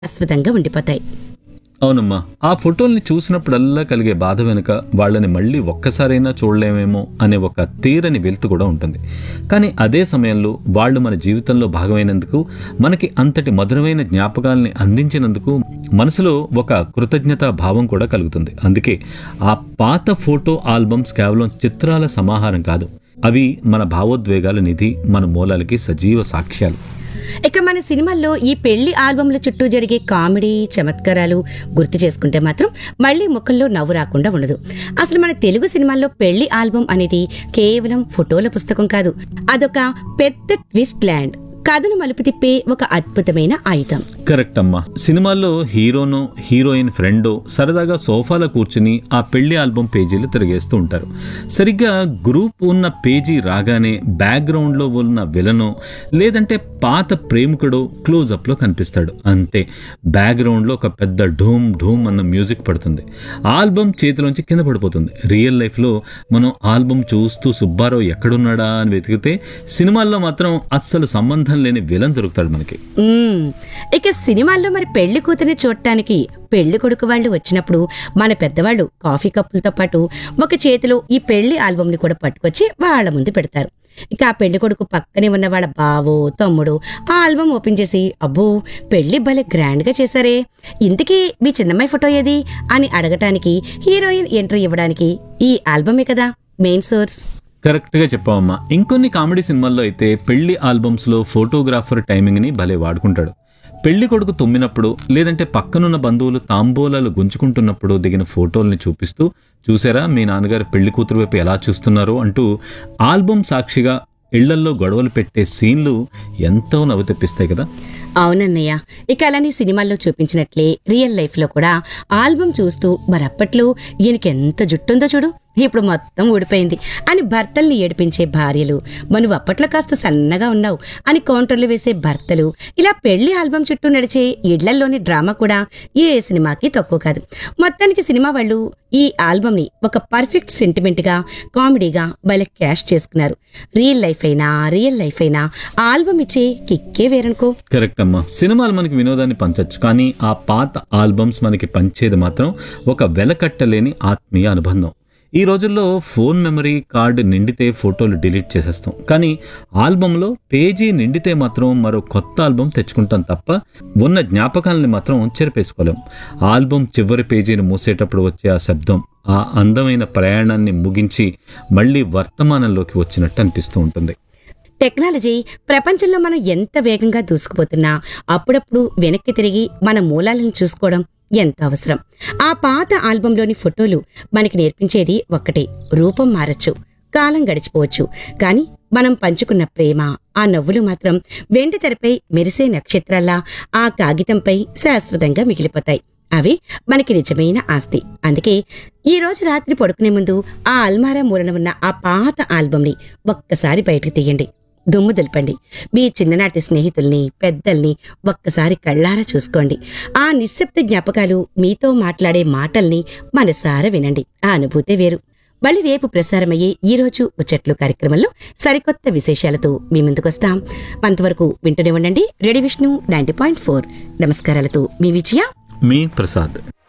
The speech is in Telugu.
శాశ్వతంగా ఉండిపోతాయి అవునమ్మా ఆ ఫోటోల్ని చూసినప్పుడల్లా కలిగే బాధ వెనుక వాళ్ళని మళ్ళీ ఒక్కసారైనా చూడలేమేమో అనే ఒక తీరని వెలుతు కూడా ఉంటుంది కానీ అదే సమయంలో వాళ్ళు మన జీవితంలో భాగమైనందుకు మనకి అంతటి మధురమైన జ్ఞాపకాల్ని అందించినందుకు మనసులో ఒక కృతజ్ఞతా భావం కూడా కలుగుతుంది అందుకే ఆ పాత ఫోటో ఆల్బమ్స్ కేవలం చిత్రాల సమాహారం కాదు అవి మన భావోద్వేగాల నిధి మన మూలాలకి సజీవ సాక్ష్యాలు ఇక మన సినిమాల్లో ఈ పెళ్లి ఆల్బమ్ల చుట్టూ జరిగే కామెడీ చమత్కారాలు గుర్తు చేసుకుంటే మాత్రం మళ్ళీ ముఖంలో నవ్వు రాకుండా ఉండదు అసలు మన తెలుగు సినిమాల్లో పెళ్లి ఆల్బమ్ అనేది కేవలం ఫోటోల పుస్తకం కాదు అదొక పెద్ద ట్విస్ట్ ల్యాండ్ కథను మలుపు తిప్పే ఒక అద్భుతమైన ఆయుధం కరెక్ట్ అమ్మా సినిమాల్లో హీరోనో హీరోయిన్ ఫ్రెండో సరదాగా సోఫాలో కూర్చుని ఆ పెళ్లి ఆల్బమ్ పేజీలు తిరిగేస్తూ ఉంటారు సరిగ్గా గ్రూప్ ఉన్న పేజీ రాగానే బ్యాక్గ్రౌండ్లో ఉన్న విలనో లేదంటే పాత ప్రేమికుడో క్లోజప్లో కనిపిస్తాడు అంతే బ్యాక్గ్రౌండ్లో ఒక పెద్ద ఢూమ్ ఢూమ్ అన్న మ్యూజిక్ పడుతుంది ఆల్బమ్ చేతిలోంచి కింద పడిపోతుంది రియల్ లైఫ్లో మనం ఆల్బమ్ చూస్తూ సుబ్బారావు ఎక్కడున్నాడా అని వెతికితే సినిమాల్లో మాత్రం అస్సలు సంబంధం లేని విలన్ దొరుకుతాడు మనకి మ్మ్. ఇక సినిమాల్లో మరి పెళ్లి కూతురిని చూడటానికి పెళ్లి కొడుకు వాళ్ళు వచ్చినప్పుడు మన పెద్దవాళ్ళు కాఫీ కప్పులతో పాటు ఒక చేతిలో ఈ పెళ్లి ఆల్బమ్ని కూడా పట్టుకొచ్చి వాళ్ళ ముందు పెడతారు ఇక ఆ పెళ్లి కొడుకు పక్కనే ఉన్న వాళ్ళ బావో తమ్ముడు ఆ ఆల్బమ్ ఓపెన్ చేసి అబ్బో పెళ్లి భలే గ్రాండ్ గా చేశారే ఇంతకీ మీ చిన్నమ్మాయి ఫోటో ఏది అని అడగటానికి హీరోయిన్ ఎంట్రీ ఇవ్వడానికి ఈ ఆల్బమే కదా మెయిన్ సోర్స్ కరెక్ట్ గా చెప్పావమ్మా ఇంకొన్ని కామెడీ సినిమాల్లో అయితే పెళ్లి ఆల్బమ్స్ లో ఫోటోగ్రాఫర్ టైమింగ్ ని భలే వాడుకుంటాడు పెళ్లి కొడుకు తుమ్మినప్పుడు లేదంటే పక్కనున్న బంధువులు తాంబూలాలు గుంజుకుంటున్నప్పుడు దిగిన ఫోటోల్ని చూపిస్తూ చూసారా మీ నాన్నగారు పెళ్లి కూతురు వైపు ఎలా చూస్తున్నారో అంటూ ఆల్బమ్ సాక్షిగా ఇళ్లల్లో గొడవలు పెట్టే సీన్లు ఎంతో నవ్వు తెప్పిస్తాయి కదా అవునన్నయ్య ఇక అలానే సినిమాల్లో చూపించినట్లే రియల్ లైఫ్ లో కూడా ఆల్బమ్ చూస్తూ మరప్పట్లో ఈయనకి ఎంత జుట్టుందో చూడు ఇప్పుడు మొత్తం ఊడిపోయింది అని భర్తల్ని ఏడిపించే భార్యలు మనువు అప్పట్లో కాస్త సన్నగా ఉన్నావు అని కౌంటర్లు వేసే భర్తలు ఇలా పెళ్లి ఆల్బమ్ చుట్టూ నడిచే ఇళ్లల్లోని డ్రామా కూడా ఏ సినిమాకి తక్కువ కాదు మొత్తానికి సినిమా వాళ్ళు ఈ ఆల్బమ్ ని ఒక పర్ఫెక్ట్ సెంటిమెంట్ గా కామెడీగా భలే క్యాష్ చేసుకున్నారు రియల్ లైఫ్ అయినా రియల్ లైఫ్ అయినా ఆల్బమ్ ఇచ్చే కిక్కే వేరనుకో కరెక్ట్ అమ్మా సినిమాలు మనకి వినోదాన్ని పంచొచ్చు కానీ ఆ పాత ఆల్బమ్స్ మనకి పంచేది మాత్రం ఒక వెలకట్టలేని ఆత్మీయ అనుబంధం ఈ రోజుల్లో ఫోన్ మెమరీ కార్డు నిండితే ఫోటోలు డిలీట్ చేసేస్తాం కానీ ఆల్బంలో పేజీ నిండితే మాత్రం మరో కొత్త ఆల్బమ్ తెచ్చుకుంటాం తప్ప ఉన్న జ్ఞాపకాలని మాత్రం చెరిపేసుకోలేం ఆల్బమ్ చివరి పేజీని మూసేటప్పుడు వచ్చే ఆ శబ్దం ఆ అందమైన ప్రయాణాన్ని ముగించి మళ్ళీ వర్తమానంలోకి వచ్చినట్టు అనిపిస్తూ ఉంటుంది టెక్నాలజీ ప్రపంచంలో మనం ఎంత వేగంగా దూసుకుపోతున్నా అప్పుడప్పుడు వెనక్కి తిరిగి మన మూలాలను చూసుకోవడం ఎంతో అవసరం ఆ పాత ఆల్బంలోని ఫోటోలు మనకి నేర్పించేది ఒక్కటే రూపం మారచ్చు కాలం గడిచిపోవచ్చు కానీ మనం పంచుకున్న ప్రేమ ఆ నవ్వులు మాత్రం వెండి తెరపై మెరిసే నక్షత్రాల్లా ఆ కాగితంపై శాశ్వతంగా మిగిలిపోతాయి అవి మనకి నిజమైన ఆస్తి అందుకే ఈ రోజు రాత్రి పడుకునే ముందు ఆ అల్మారా మూలన ఉన్న ఆ పాత ఆల్బమ్ని ఒక్కసారి బయటకు తీయండి దుమ్ము దులపండి మీ చిన్ననాటి స్నేహితుల్ని పెద్దల్ని ఒక్కసారి కళ్ళారా చూసుకోండి ఆ నిశ్శబ్ద జ్ఞాపకాలు మీతో మాట్లాడే మాటల్ని మనసారా వినండి ఆ అనుభూతే వేరు మళ్ళీ రేపు ప్రసారమయ్యే ఈ రోజు ముచ్చట్లు కార్యక్రమంలో సరికొత్త విశేషాలతో మీ ముందుకొస్తాం అంతవరకు వింటూనే ఉండండి radio Vishnu ninety point four నమస్కారాలతో మీ విజయ మీ ప్రసాద్